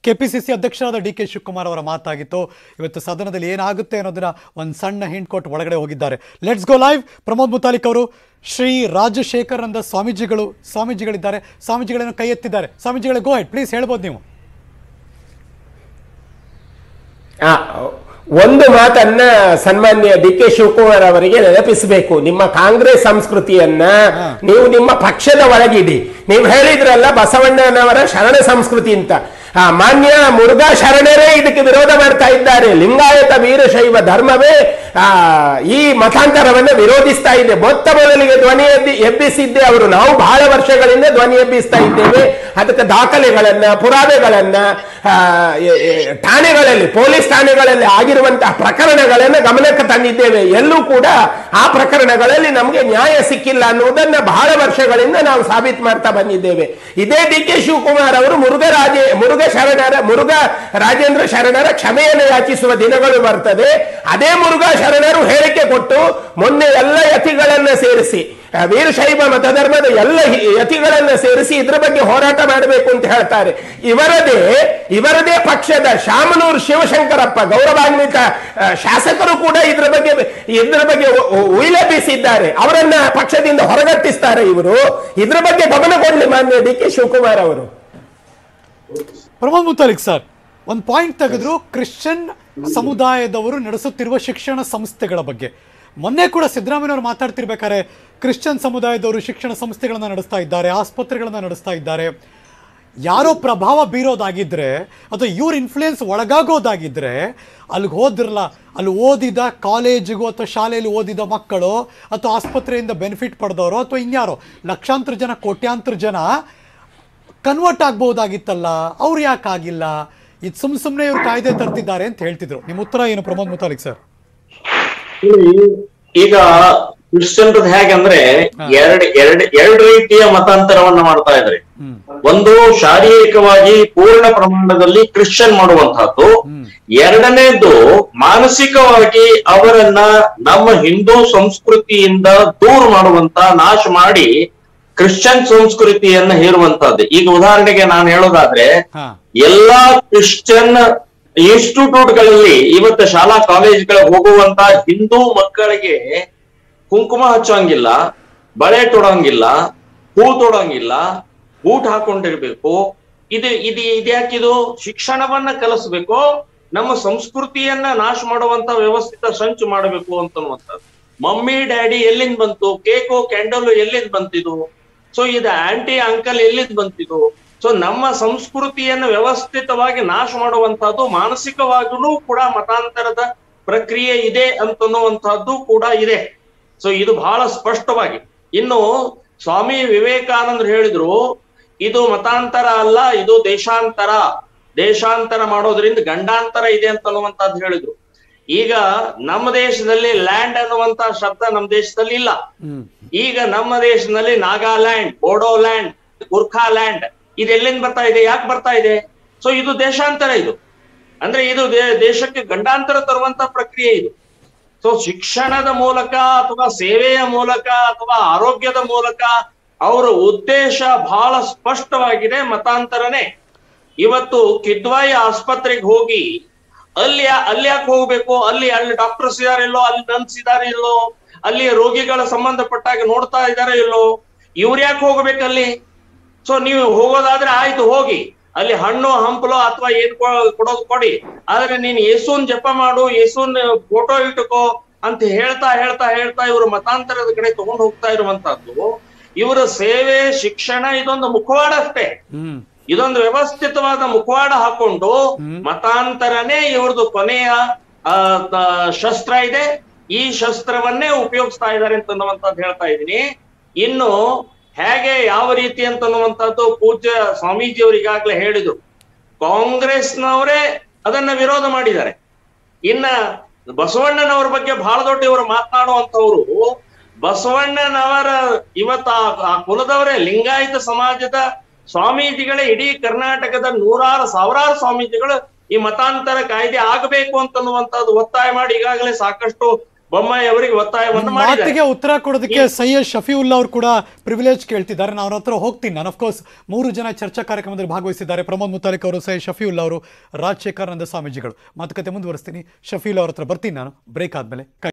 KPCC ಅಧ್ಯಕ್ಷರಾದ D K Shivakumar ಅವರ ಮಾತಾಗಿತ್ತು ಇವತ್ತು ಸದನದಲ್ಲಿ ಏನಾಗುತ್ತೆ ಅನ್ನೋದನ್ನ ಒಂದು ಸಣ್ಣ ಹಿಂಟ್ ಕೊಟ್ಟು ಒಳಗಡೆ ಹೋಗಿದ್ದಾರೆ let's go live Pramod Muthalik ಅವರು ಶ್ರೀ ರಾಜಶೇಖರಾನಂದ ಸ್ವಾಮೀಜಿಗಳು ಸ್ವಾಮೀಜಿಗಳಿದ್ದಾರೆ ಸ್ವಾಮೀಜಿಗಳನ್ನು ಕೈ ಎತ್ತಿದ್ದಾರೆ ಸ್ವಾಮೀಜಿಗಳೇ ಗೋ ಹೆಡ್ ಪ್ಲೀಸ್ ಹೇಳ್ಬೋದು ನೀವು ಆ, ಒಂದು ಮಾತನ್ನ ಸನ್ಮಾನ್ಯ ಡಿ ಕೆ ಶಿವಕುಮಾರ್ ಅವರಿಗೆ ನೆನಪಿಸಬೇಕು ನಿಮ್ಮ ಕಾಂಗ್ರೆಸ್ ಸಂಸ್ಕೃತಿಯನ್ನ ನೀವು ನಿಮ್ಮ ಪಕ್ಷದ ಒಳಗಿಡಿ ನೀವು ಹೇಳಿದ್ರಲ್ಲ ಬಸವಣ್ಣನವರ ಶರಣ ಸಂಸ್ಕೃತಿ ಅಂತ ಆ ಮಾನ್ಯ ಮುರುಘಾ ಶರಣರೇ ಇದಕ್ಕೆ ವಿರೋಧ ಮಾಡ್ತಾ ಇದ್ದಾರೆ ಲಿಂಗಾಯತ ವೀರಶೈವ ಧರ್ಮವೇ ಆ ಈ ಮತಾಂತರವನ್ನ ವಿರೋಧಿಸ್ತಾ ಇದೆ ಮೊತ್ತ ಮೊದಲಿಗೆ ಧ್ವನಿ ಎಬ್ಬಿ ಎಬ್ಬಿಸಿದ್ದೆ ಅವರು ನಾವು ಬಹಳ ವರ್ಷಗಳಿಂದ ಧ್ವನಿ ಎಬ್ಬಿಸ್ತಾ ಇದ್ದೇವೆ ಅದಕ್ಕೆ ದಾಖಲೆಗಳನ್ನ ಪುರಾವೆಗಳನ್ನ ಆ, ಎ- ಎ- ಠಾಣೆಗಳಲ್ಲಿ ಪೊಲೀಸ್ ಠಾಣೆಗಳಲ್ಲಿ ಆಗಿರುವಂತಹ ಪ್ರಕರಣಗಳನ್ನ ಗಮನಕ್ಕೆ ತಂದಿದ್ದೇವೆ ಎಲ್ಲೂ ಕೂಡ ಆ ಪ್ರಕರಣಗಳಲ್ಲಿ ನಮಗೆ ನ್ಯಾಯ ಸಿಕ್ಕಿಲ್ಲ ಅನ್ನುವುದನ್ನ ಬಹಳ ವರ್ಷಗಳಿಂದ ನಾವು ಸಾಬೀತು ಮಾಡ್ತಾ ಬಂದಿದ್ದೇವೆ ಇದೇ ಡಿ ಕೆ ಶಿವಕುಮಾರ್ ಅವರು ಮುರುಘರಾಜೆ ಮುರುಘ ಶರಣರ ಮುರುಘ ರಾಜೇಂದ್ರ ಶರಣರ ಕ್ಷಮೆಯನ್ನು ಯಾಚಿಸುವ ದಿನಗಳು ಬರ್ತದೆ ಅದೇ ಮುರುಘಾ ಶರಣರು ಹೇಳಿಕೆ ಕೊಟ್ಟು ಮೊನ್ನೆ ಎಲ್ಲ ಯತಿಗಳನ್ನ ಸೇರಿಸಿ ಆ, ವೀರಶೈವ ಮತಧರ್ಮದ ಎಲ್ಲ ಹಿ- ಯತಿಗಳನ್ನ ಸೇರಿಸಿ ಇದ್ರ ಬಗ್ಗೆ ಹೋರಾಟ ಮಾಡಬೇಕು ಅಂತ ಹೇಳ್ತಾರೆ ಇವರದೇ ಇವರದೇ ಪಕ್ಷದ ಶಾಮನೂರು ಶಿವಶಂಕರಪ್ಪ ಗೌರವಾನ್ವಿತ ಆ, ಶಾಸಕರು ಕೂಡ ಇದ್ರ ಬಗ್ಗೆ ಇದ್ರ ಬಗ್ಗೆ ಉ- ಉ- ಉಯಿಲೆಬ್ಬಿಸಿದ್ದಾರೆ ಅವರನ್ನ ಪಕ್ಷದಿಂದ ಹೊರಗಟ್ಟಿಸ್ತಾರೆ ಇವರು ಇದ್ರ ಬಗ್ಗೆ ಗಮನ ಕೊಡಲಿ ಮಾನ್ಯ ಡಿ ಕೆ ಶಿವಕುಮಾರ್ ಅವರು ಪ್ರಮೋದ್ ಮುತಾಲಿಕ್ ಸರ್ ಒಂದು ಪಾಯಿಂಟ್ ತೆಗೆದ್ರು ಕ್ರಿಶ್ಚಿಯನ್ ಸಮುದಾಯದವರು ನಡೆಸುತ್ತಿರುವ ಶಿಕ್ಷಣ ಸಂಸ್ಥೆಗಳ ಬಗ್ಗೆ ಮೊನ್ನೆ ಕೂಡ ಸಿದ್ದರಾಮಯ್ಯನವರು ಮಾತಾಡ್ತಿರ್ಬೇಕಾದ್ರೆ ಕ್ರಿಶ್ಚಿಯನ್ ಸಮುದಾಯದವರು ಶಿಕ್ಷಣ ಸಂಸ್ಥೆಗಳನ್ನ ನಡೆಸ್ತಾ ಇದ್ದಾರೆ ಆಸ್ಪತ್ರೆಗಳನ್ನ ನಡೆಸ್ತಾ ಇದ್ದಾರೆ ಯಾರೋ ಪ್ರಭಾವ ಬೀರೋದಾಗಿದ್ರೆ ಅಥವಾ ಇವ್ರ ಇನ್ಫ್ಲೂಯೆನ್ಸ್ ಒಳಗಾಗೋದಾಗಿದ್ರೆ ಅಲ್ಲಿಗೆ ಹೋದ್ರಲ್ಲ ಅಲ್ಲಿ ಓದಿದ ಕಾಲೇಜಿಗೂ ಅಥವಾ ಶಾಲೆಯಲ್ಲಿ ಓದಿದ ಮಕ್ಕಳು ಅಥವಾ ಆಸ್ಪತ್ರೆಯಿಂದ ಬೆನಿಫಿಟ್ ಪಡೆದವರು ಅಥವಾ ಇನ್ಯಾರೋ ಲಕ್ಷಾಂತರ ಜನ ಕೋಟ್ಯಾಂತರ ಜನ ಕನ್ವರ್ಟ್ ಆಗ್ಬಹುದಾಗಿತ್ತಲ್ಲ ಅವ್ರು ಯಾಕೆ ಆಗಿಲ್ಲ ಇದು ಸುಮ್ ಸುಮ್ಮನೆ ಇವ್ರು ಕಾಯ್ದೆ ತರ್ತಿದ್ದಾರೆ ಅಂತ ಹೇಳ್ತಿದ್ರು ನಿಮ್ಮ ಉತ್ತರ ಏನು ಪ್ರಮೋದ್ ಮುತಾಲಿಕ್ ಸರ್ ಈಗ ಕ್ರಿಶ್ಚಿಯನ್ರದ್ ಹೇಗಂದ್ರೆ ಎರಡ್ ಎರಡ್ ಎರಡ್ ರೀತಿಯ ಮತಾಂತರವನ್ನ ಮಾಡ್ತಾ ಇದ್ದಾರೆ ಒಂದು ಶಾರೀರಿಕವಾಗಿ ಪೂರ್ಣ ಪ್ರಮಾಣದಲ್ಲಿ ಕ್ರಿಶ್ಚಿಯನ್ ಮಾಡುವಂತಹದ್ದು ಎರಡನೇದು ಮಾನಸಿಕವಾಗಿ ಅವರನ್ನ ನಮ್ಮ ಹಿಂದೂ ಸಂಸ್ಕೃತಿಯಿಂದ ದೂರ ಮಾಡುವಂತ ನಾಶ ಮಾಡಿ ಕ್ರಿಶ್ಚಿಯನ್ ಸಂಸ್ಕೃತಿಯನ್ನ ಹೇರುವಂತಹದ್ದು ಈಗ ಉದಾಹರಣೆಗೆ ನಾನು ಹೇಳೋದಾದ್ರೆ ಹಾ ಎಲ್ಲಾ ಕ್ರಿಶ್ಚಿಯನ್ ಇನ್ಸ್ಟಿಟ್ಯೂಟ್ಗಳಲ್ಲಿ ಇವತ್ತು ಶಾಲಾ ಕಾಲೇಜ್ಗಳಿಗೆ ಹೋಗುವಂತ ಹಿಂದೂ ಮಕ್ಕಳಿಗೆ ಕುಂಕುಮ ಹಚ್ಚೋಂಗಿಲ್ಲ ಬಳೆ ತೊಡೋಂಗಿಲ್ಲ ಹೂ ತೊಡೋಂಗಿಲ್ಲ ಬೂಟ್ ಹಾಕೊಂಡಿರ್ಬೇಕು ಇದು ಇದು ಇದ್ಯಾಕಿದು ಶಿಕ್ಷಣವನ್ನ ಕಲಿಸ್ಬೇಕು ನಮ್ಮ ಸಂಸ್ಕೃತಿಯನ್ನ ನಾಶ ಮಾಡುವಂತ ವ್ಯವಸ್ಥಿತ ಸಂಚು ಮಾಡಬೇಕು ಅಂತನ್ನುವಂಥದ್ದು ಮಮ್ಮಿ ಡ್ಯಾಡಿ ಎಲ್ಲಿಂದ ಬಂತು ಕೇಕು ಕ್ಯಾಂಡಲ್ ಎಲ್ಲಿಂದ ಬಂತಿದು ಸೊ ಇದು ಆಂಟಿ ಅಂಕಲ್ ಎಲ್ಲಿಂದ ಬಂತಿದು ಸೊ ನಮ್ಮ ಸಂಸ್ಕೃತಿಯನ್ನು ವ್ಯವಸ್ಥಿತವಾಗಿ ನಾಶ ಮಾಡುವಂತಹದ್ದು ಮಾನಸಿಕವಾಗಿಯೂ ಕೂಡ ಮತಾಂತರದ ಪ್ರಕ್ರಿಯೆ ಇದೆ ಅಂತನ್ನುವಂತಹದ್ದು ಕೂಡ ಇದೆ ಸೊ ಇದು ಬಹಳ ಸ್ಪಷ್ಟವಾಗಿ ಇನ್ನು ಸ್ವಾಮಿ ವಿವೇಕಾನಂದರು ಹೇಳಿದ್ರು ಇದು ಮತಾಂತರ ಅಲ್ಲ ಇದು ದೇಶಾಂತರ ದೇಶಾಂತರ ಮಾಡೋದ್ರಿಂದ ಗಂಡಾಂತರ ಇದೆ ಅಂತನ್ನುವಂತದ್ದು ಹೇಳಿದ್ರು ಈಗ ನಮ್ಮ ದೇಶದಲ್ಲಿ ಲ್ಯಾಂಡ್ ಅನ್ನುವಂತ ಶಬ್ದ ನಮ್ಮ ದೇಶದಲ್ಲಿ ಇಲ್ಲ ಹ್ಮ್ ಈಗ ನಮ್ಮ ದೇಶದಲ್ಲಿ ನಾಗಾಲ್ಯಾಂಡ್ ಬೋಡೋಲ್ಯಾಂಡ್ ಗುರ್ಖಾಲ್ಯಾಂಡ್ ಇದೆಲ್ಲಿಂದ ಬರ್ತಾ ಇದೆ ಯಾಕೆ ಬರ್ತಾ ಇದೆ ಸೊ ಇದು ದೇಶಾಂತರ ಇದು ಅಂದ್ರೆ ಇದು ದೇ- ದೇಶಕ್ಕೆ ಗಂಡಾಂತರ ತರುವಂತ ಪ್ರಕ್ರಿಯೆ ಇದು ಸೊ ಶಿಕ್ಷಣದ ಮೂಲಕ ಅಥವಾ ಸೇವೆಯ ಮೂಲಕ ಅಥವಾ ಆರೋಗ್ಯದ ಮೂಲಕ ಅವರ ಉದ್ದೇಶ ಬಹಳ ಸ್ಪಷ್ಟವಾಗಿದೆ ಮತಾಂತರನೇ ಇವತ್ತು ಕಿದ್ವಾಯಿ ಆಸ್ಪತ್ರೆಗೆ ಹೋಗಿ ಅಲ್ಲಿ ಅಲ್ಲಿ ಯಾಕೆ ಹೋಗ್ಬೇಕು ಅಲ್ಲಿ ಅಲ್ಲಿ ಡಾಕ್ಟರ್ಸ್ ಇದಾರೆ ಇಲ್ಲೋ ಅಲ್ಲಿ ನರ್ಸ್ ಇದಾರೆ ಇಲ್ಲೋ ಅಲ್ಲಿ ರೋಗಿಗಳ ಸಂಬಂಧಪಟ್ಟಾಗ ನೋಡ್ತಾ ಇದಾರೆ ಇಲ್ಲೋ ಇವ್ರು ಯಾಕೆ ಹೋಗ್ಬೇಕಲ್ಲಿ ಸೊ ನೀವು ಹೋಗೋದಾದ್ರೆ ಆಯ್ತು ಹೋಗಿ ಅಲ್ಲಿ ಹಣ್ಣು ಹಂಪಲು ಅಥವಾ ಏನ್ ಕೊ- ಕೊಡೋದು ಕೊಡಿ ಆದ್ರೆ ನೀನ್ ಯೇಸುನ್ ಜಪ ಮಾಡು ಯೇಸುನ್ ಫೋಟೋ ಇಟ್ಟುಕೋ ಅಂತ ಹೇಳ್ತಾ ಹೇಳ್ತಾ ಹೇಳ್ತಾ ಇವರು ಮತಾಂತರದ ಕಡೆ ತಗೊಂಡು ಹೋಗ್ತಾ ಇರುವಂತದ್ದು ಇವರ ಸೇವೆ ಶಿಕ್ಷಣ ಇದೊಂದು ಮುಖವಾಡ ಅಷ್ಟೇ ಹ್ಮ್ ಇದೊಂದು ವ್ಯವಸ್ಥಿತವಾದ ಮುಖವಾಡ ಹಾಕೊಂಡು ಮತಾಂತರನೇ ಇವ್ರದ್ದು ಕೊನೆಯ ಆ, ತ- ಶಸ್ತ್ರ ಇದೆ ಈ ಶಸ್ತ್ರವನ್ನೇ ಉಪಯೋಗಿಸ್ತಾ ಇದ್ದಾರೆ ಅಂತನ್ನುವಂಥದ್ದು ಹೇಳ್ತಾ ಇದ್ದೀನಿ ಇನ್ನು ಹೇಗೆ ಯಾವ ರೀತಿ ಅಂತನ್ನುವಂಥದ್ದು ಪೂಜ್ಯ ಸ್ವಾಮೀಜಿ ಅವರು ಈಗಾಗಲೇ ಹೇಳಿದ್ರು ಕಾಂಗ್ರೆಸ್ನವರೇ ಅದನ್ನ ವಿರೋಧ ಮಾಡಿದ್ದಾರೆ ಇನ್ನ ಬಸವಣ್ಣನವರ ಬಗ್ಗೆ ಬಹಳ ದೊಡ್ಡ ಇವರು ಮಾತನಾಡುವಂತವ್ರು ಬಸವಣ್ಣನವರ ಇವತ್ತ ಆ- ಆ ಕುಲದವರೇ ಲಿಂಗಾಯತ ಸಮಾಜದ ಸ್ವಾಮೀಜಿಗಳೇ ಇಡೀ ಕರ್ನಾಟಕದ ನೂರಾರು ಸಾವಿರಾರು ಸ್ವಾಮೀಜಿಗಳು ಈ ಮತಾಂತರ ಕಾಯ್ದೆ ಆಗಬೇಕು ಅಂತನ್ನುವಂಥದ್ದು ಒತ್ತಾಯ ಮಾಡಿ ಈಗಾಗಲೇ ಸಾಕಷ್ಟು ಬೊಮ್ಮಾಯಿ ಅವರಿಗೆ ಒತ್ತಾಯವನ್ನು ನಿಮ್ಮ ಮಾಡಿದ್ದಾರೆ ಮಾತಿಗೆ ಉತ್ತರ ಕೊಡೋದಕ್ಕೆ ಸೈಯದ್ ಶಫಿವುಲ್ಲಾ ಅವರು ಕೂಡ ಪ್ರಿವಿಲೇಜ್ ಕೇಳ್ತಿದ್ದಾರೆ ನಾನು ಅವ್ರ ಹತ್ರ ಹೋಗ್ತೀನಿ ನಾನು ಅಫ್ಕೋರ್ಸ್ ಮೂರು ಜನ ಚರ್ಚಾ ಕಾರ್ಯಕ್ರಮದಲ್ಲಿ ಭಾಗವಹಿಸಿದ್ದಾರೆ ಪ್ರಮೋದ್ ಮುತಾಲಿಕ್ ಅವರು ಸೈಯದ್ ಶಫಿವುಲ್ಲಾ ಅವರು ರಾಜಶೇಖರ್ ನಂದ ಸ್ವಾಮೀಜಿಗಳು ಮಾತುಕತೆ ಮುಂದುವರಿಸ್ತೀನಿ ಶಫೀಲ್ ಅವ್ರ ಹತ್ರ ಬರ್ತೀನಿ ನಾನು ಬ್ರೇಕ್ ಆದ್ಮೇಲೆ